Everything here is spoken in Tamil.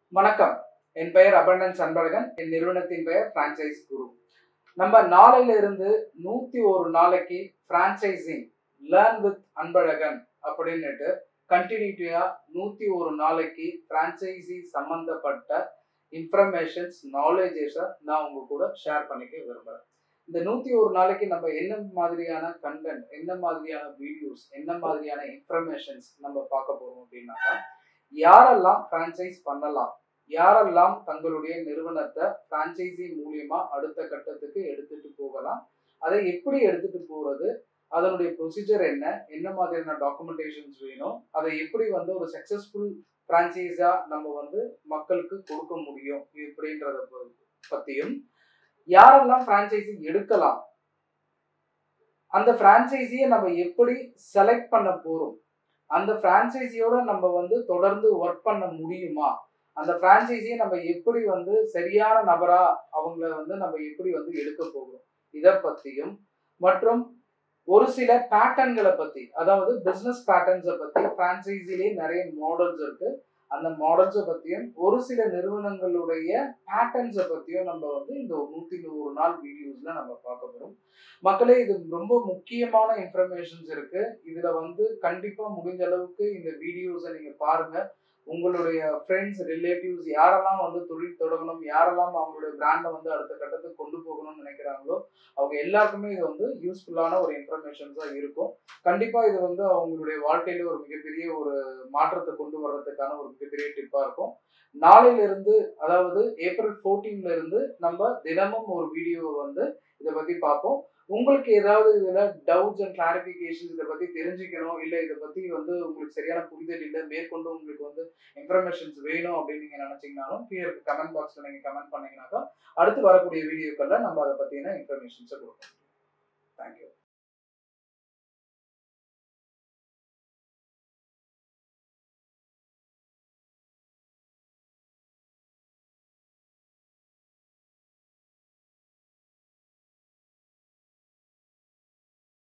வணக்கம் என் பெயர் அபண்டன்ஸ் அன்பழகன் என் நிறுவனத்தின் பெயர் பிரான்சைஸ் குரு நம்ம நாளையில இருந்து நூத்தி ஒரு நாளைக்கு பிரான்சைசிங் லேர்ன் வித் அன்பழகன் அப்படின்னுட்டு கண்டினியூட்டியா நூத்தி ஒரு நாளைக்கு பிரான்சைசி சம்பந்தப்பட்ட இன்ஃபர்மேஷன்ஸ் நாலேஜஸை நான் உங்க கூட ஷேர் பண்ணிக்க விரும்புறேன் இந்த நூத்தி ஒரு நாளைக்கு நம்ம என்ன மாதிரியான கண்டென்ட் என்ன மாதிரியான வீடியோஸ் என்ன மாதிரியான இன்ஃபர்மேஷன்ஸ் நம்ம பார்க்க போறோம் அப்படின்னாக்கா யாரெல்லாம் பிரான்சைஸ் பண்ணலாம் யாரெல்லாம் தங்களுடைய நிறுவனத்தை பிரான்சைசி மூலியமா அடுத்த கட்டத்துக்கு எடுத்துட்டு போகலாம் அதை எப்படி எடுத்துட்டு போறது அதனுடைய ப்ரொசீஜர் என்ன என்ன மாதிரியான டாக்குமெண்டேஷன்ஸ் வேணும் அதை எப்படி வந்து ஒரு சக்சஸ்ஃபுல் பிரான்ச்சைஸா நம்ம வந்து மக்களுக்கு கொடுக்க முடியும் இப்படின்றத ப- பத்தியும் யாரெல்லாம் பிரான்ச்சைசி எடுக்கலாம் அந்த பிரான்ச்சைசியை நம்ம எப்படி செலக்ட் பண்ண போறோம் அந்த பிரான்ச்சைசியோட நம்ம வந்து தொடர்ந்து ஒர்க் பண்ண முடியுமா அந்த பிரான்ச்சைசியை நம்ம எப்படி வந்து சரியான நபரா அவங்கள வந்து நம்ம எப்படி வந்து எடுக்க போகிறோம் இதை பத்தியும் மற்றும் ஒரு சில பேட்டர்ன்களை பத்தி அதாவது பிசினஸ் பேட்டர்ன்ஸை பத்தி பிரான்ச்சைசிலே நிறைய மாடல்ஸ் இருக்கு அந்த மாடல்ஸை பத்தியும் ஒரு சில நிறுவனங்களுடைய பேட்டர்ன்ஸை பத்தியும் நம்ம வந்து இந்த ஒரு நூத்தி நூறு நாள் வீடியோஸ்ல நம்ம பார்க்க போறோம் மக்களே இது ரொம்ப முக்கியமான இன்ஃபர்மேஷன்ஸ் இருக்கு இதுல வந்து கண்டிப்பா முடிஞ்ச அளவுக்கு இந்த வீடியோஸை நீங்க பாருங்க உங்களுடைய ஃப்ரெண்ட்ஸ் ரிலேட்டிவ்ஸ் யாரெல்லாம் வந்து தொழில் தொடங்கணும் யாரெல்லாம் அவங்களுடைய பிராண்டை வந்து அடுத்த கட்டத்துக்கு கொண்டு போகணும்னு நினைக்கிறாங்களோ அவங்க எல்லாருக்குமே இது வந்து யூஸ்ஃபுல்லான ஒரு இன்ஃபர்மேஷன்ஸாக இருக்கும் கண்டிப்பா இது வந்து அவங்களுடைய வாழ்க்கையில ஒரு மிகப்பெரிய ஒரு மாற்றத்தை கொண்டு வர்றதுக்கான ஒரு மிகப்பெரிய டிப்பா இருக்கும் நாளையில இருந்து அதாவது ஏப்ரல் 14ல இருந்து நம்ம தினமும் ஒரு வீடியோ வந்து இதை பத்தி பார்ப்போம் உங்களுக்கு ஏதாவது இதுல டவுட்ஸ் அண்ட் கிளாரிபிகேஷன் இதை பத்தி தெரிஞ்சுக்கணும் இல்ல இதை பத்தி வந்து உங்களுக்கு சரியான புரிதல் இல்லை மேற்கொண்டு உங்களுக்கு வந்து இன்ஃபர்மேஷன்ஸ் வேணும் அப்படின்னு நீங்க நினைச்சீங்கனாலும் கீழே இருக்க கமெண்ட் பாக்ஸ்ல நீங்க கமெண்ட் பண்ணீங்கன்னாக்கா அடுத்து வரக்கூடிய வீடியோக்கள்ல நம்ம அதை பத்தின இன்ஃபர்மேஷன்ஸை கொடுப்போம் தேங்க்யூ